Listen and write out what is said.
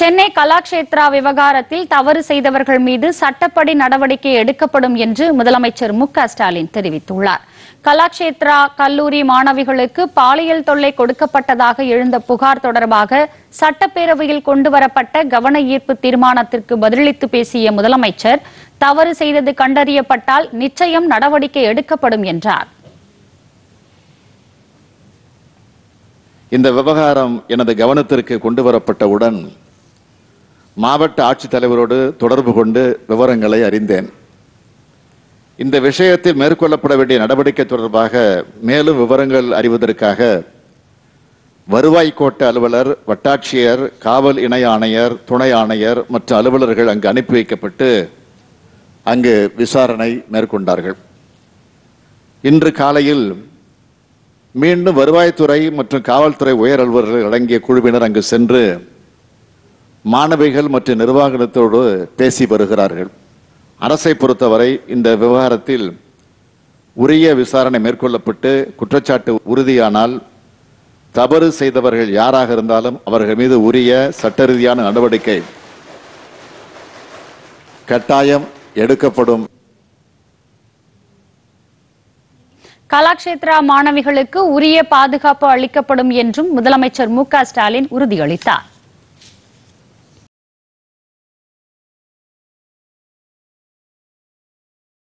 சென்னை கலாக்ஷேத்ரா விவகாரத்தில் தவறு செய்தவர்கள் மீது சட்டப்படி நடவடிக்கை எடுக்கப்படும் என்று முதலமைச்சர் மு க ஸ்டாலின் தெரிவித்துள்ளார் கலாக்ஷேத்ரா கல்லூரி மாணவிகளுக்கு பாலியல் தொல்லை கொடுக்கப்பட்டதாக எழுந்த புகார் தொடர்பாக சட்டப்பேரவையில் கொண்டுவரப்பட்ட கவன ஈர்ப்பு தீர்மானத்திற்கு பதிலளித்து பேசிய முதலமைச்சர் தவறு செய்தது கண்டறியப்பட்டால் நிச்சயம் நடவடிக்கை எடுக்கப்படும் என்றார் இந்த விவகாரம் எனது கவனத்திற்கு கொண்டு வரப்பட்டவுடன் மாவட்ட ஆட்சித்தலைவரோடு தொடர்பு கொண்டு விவரங்களை அறிந்தேன் இந்த விஷயத்தில் மேற்கொள்ளப்பட வேண்டிய நடவடிக்கை தொடர்பாக மேலும் விவரங்கள் அறிவதற்காக வருவாய் கோட்ட அலுவலர் வட்டாட்சியர் காவல் இணை ஆணையர் துணை ஆணையர் மற்றும் அலுவலர்கள் அங்கு அனுப்பி வைக்கப்பட்டு அங்கு விசாரணை மேற்கொண்டார்கள் இன்று காலையில் மீண்டும் வருவாய்த்துறை மற்றும் காவல்துறை உயர் அலுவலர்கள் அடங்கிய குழுவினர் அங்கு சென்று மாணவிகள் மற்றும் நிர்வாகத்தோடு பேசி வருகிறார்கள் அரசை பொறுத்தவரை இந்த விவகாரத்தில் உரிய விசாரணை மேற்கொள்ளப்பட்டு குற்றச்சாட்டு உறுதியானால் தவறு செய்தவர்கள் யாராக இருந்தாலும் அவர்கள் மீது உரிய சட்ட ரீதியான நடவடிக்கை கட்டாயம் எடுக்கப்படும் கலாக்ஷேத்ரா மாணவிகளுக்கு உரிய பாதுகாப்பு அளிக்கப்படும் என்றும் முதலமைச்சர் மு க ஸ்டாலின் உறுதியளித்தார்